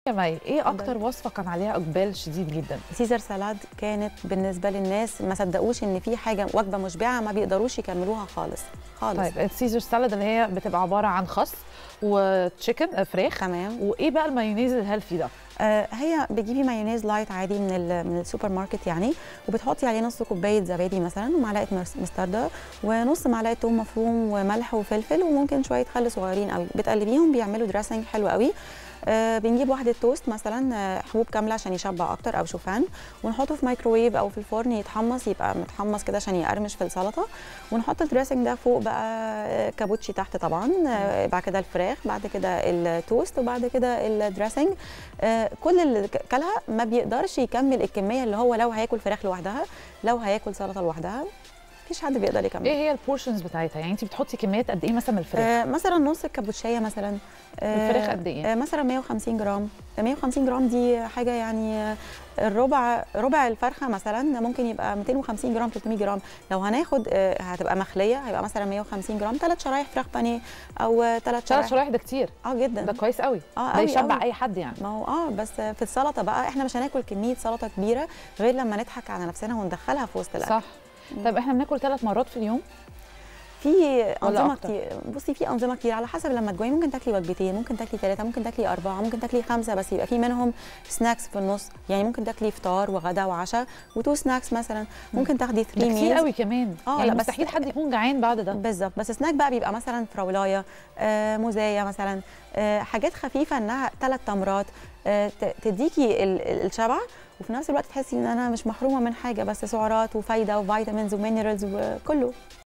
يا مي ايه اكتر وصفه كان عليها اقبال شديد جدا سيزر سالاد كانت بالنسبه للناس ما صدقوش ان في حاجه وجبه مشبعه ما بيقدروش يكملوها خالص خالص طيب السيزر سالاد اللي هي بتبقى عباره عن خس وتشيكن فراخ تمام وايه بقى المايونيز الهيلثي ده آه هي بتجيبي مايونيز لايت عادي من ال- من السوبر ماركت يعني وبتحطي عليه نص كوبايه زبادي مثلا ومعلقه مس- مستردة ونص معلقه ثوم مفروم وملح وفلفل وممكن شويه خل صغيرين قوي بتقلبيهم بيعملوا دريسنج حلو قوي آه بنجيب واحده توست مثلا آه، حبوب كامله عشان يشبع اكتر او شوفان ونحطه في مايكروويف او في الفرن يتحمص يبقى متحمص كده عشان يقرمش في السلطه ونحط الدريسنج ده فوق بقى آه، كابوتشي تحت طبعا آه، بعد كده الفراخ بعد كده التوست وبعد كده الدريسنج آه، كل اللي ك- كلها ما بيقدرش يكمل الكميه اللي هو لو هياكل فراخ لوحدها لو هياكل سلطه لوحدها مفيش حد بيقدر يكمل ايه هي البورشنز بتاعتها يعني انت بتحطي كميات قد ايه مثلا من الفراخ آه مثلا نص الكابوتشيه مثلا آه، الفراخ قد إيه؟ آه مثلا 150 جرام 150 جرام دي حاجه يعني آه، الربع ربع الفرخه مثلا ممكن يبقى 250 جرام 300 جرام لو هناخد آه، هتبقى مخليه هيبقى مثلا 150 جرام ثلاث شرايح فراخ بانيه او ثلاث ثلاث شرايح شرايح ده كتير اه جدا ده كويس قوي اه ده قوي يشبع قوي. اي حد يعني ما هو اه بس في السلطه بقى احنا مش هناكل كميه سلطه كبيره غير لما نضحك على نفسنا وندخلها في وسط الاكل صح طب احنا بناكل ثلاث مرات في اليوم في ولا انظمه أكتر؟ كتير بصي في انظمه كتير على حسب لما تجوعي ممكن تاكلي وجبتين ممكن تاكلي ثلاثه ممكن تاكلي اربعه ممكن تاكلي خمسه بس يبقى في منهم سناكس في النص يعني ممكن تاكلي فطار وغدا وعشاء وتو سناكس مثلا ممكن تاخدي ده 3 كتير ميلز قوي كمان آه، يعني لا، بس- مستحيل حد يكون جعان بعد ده بالظبط بس سناك بقى بيبقى مثلا فراولايه آه موزايه مثلا آه حاجات خفيفه انها ثلاث تمرات آه ت- تديكي ال- ال- الشبع وفي نفس الوقت تحسي ان انا مش محرومه من حاجه بس سعرات وفايده وفيتامينز ومينرالز وكله